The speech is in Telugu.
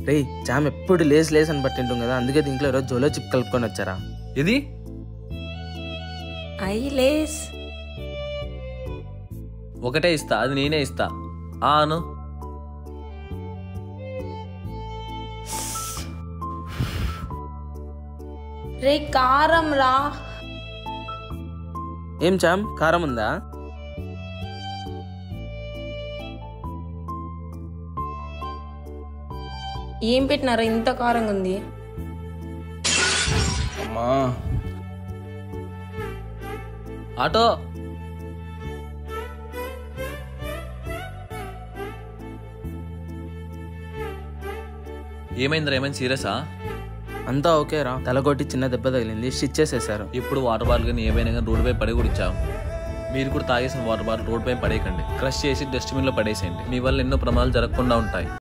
రే జామ్ ఎప్పుడు లేస్ లేస్ అని పట్టింటాం కదా అందుకే దీంట్లో ఈరోజు జోలో చిప్ కలుపుకొని వచ్చారా ఇది ఐలేస్ ఒకటే ఇస్తా అది నేనే ఇస్తా ఆను రే కారం రా ఏం చామ్ కారం ఉందా ఏం పెట్టినారా ఇంత కారంగా ఉంది అమ్మా ఆటో ఏమైందిరా ఏమైంది సీరియసా అంతా ఓకేరా తలకొట్టి చిన్న దెబ్బ తగిలింది స్టిచ్ చేసేసారు ఇప్పుడు వాటర్ బాటిల్ కానీ ఏమైనా కానీ రోడ్డుపై పడి కూడా ఇచ్చావు మీరు కూడా తాగేసిన వాటర్ బాటిల్ రోడ్డుపై పడేయకండి క్రష్ చేసి డస్ట్బిన్లో పడేసేయండి మీ వల్ల ఎన్నో ప్రమాదాలు జరగకుండా ఉంటాయి